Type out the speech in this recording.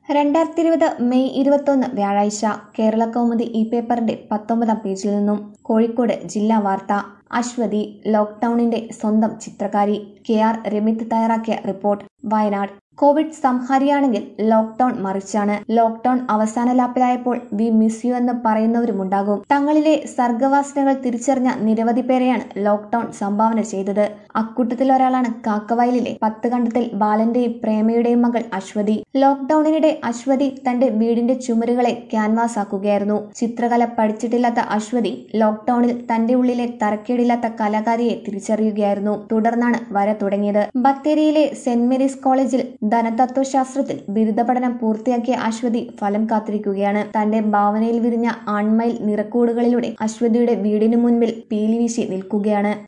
രണ്ടായിരത്തി ഇരുപത് മെയ് ഇരുപത്തൊന്ന് വ്യാഴാഴ്ച കേരള കൗമുദി ഇ പേപ്പറിന്റെ പത്തൊമ്പതാം പേജിൽ നിന്നും കോഴിക്കോട് ജില്ലാ വാർത്ത അശ്വതി ലോക്ക്ഡൌണിന്റെ സ്വന്തം ചിത്രകാരി കെ ആർ രമിത് തയ്യാറാക്കിയ റിപ്പോർട്ട് വയനാട് കോവിഡ് സംഹാരിയാണെങ്കിൽ ലോക്ക്ഡൌൺ മറിച്ചാണ് ലോക്ക്ഡൌൺ അവസാന ലാപ്പിലായപ്പോൾ വി മിസ് യു എന്ന് പറയുന്നവരുമുണ്ടാകും തങ്ങളിലെ സർഗവാസനകൾ തിരിച്ചറിഞ്ഞ നിരവധി പേരെയാണ് ലോക്ക്ഡൌൺ സംഭാവന ചെയ്തത് അക്കൂട്ടത്തിൽ ഒരാളാണ് കാക്കവയലിലെ പത്ത് കണ്ടത്തിൽ ബാലന്റെയും പ്രേമയുടെയും മകൾ അശ്വതി ലോക്ക്ഡൌണിനിടെ അശ്വതി തന്റെ വീടിന്റെ ചുമരുകളെ ക്യാൻവാസ് ആക്കുകയായിരുന്നു ചിത്രകല പഠിച്ചിട്ടില്ലാത്ത അശ്വതി ലോക്ക്ഡൌണിൽ തന്റെ ഉള്ളിലെ തരക്കേടില്ലാത്ത കലാകാരിയെ തിരിച്ചറിയുകയായിരുന്നു തുടർന്നാണ് വര തുടങ്ങിയത് ബത്തേരിയിലെ സെന്റ് മേരീസ് കോളേജിൽ ധനതത്വശാസ്ത്രത്തിൽ ബിരുദ പഠനം പൂർത്തിയാക്കിയ അശ്വതി ഫലം കാത്തിരിക്കുകയാണ് തന്റെ ഭാവനയിൽ വിരിഞ്ഞ ആൺമയിൽ നിറക്കൂടുകളിലൂടെ അശ്വതിയുടെ വീടിനു മുൻപിൽ പീലി വീശി നിൽക്കുകയാണ്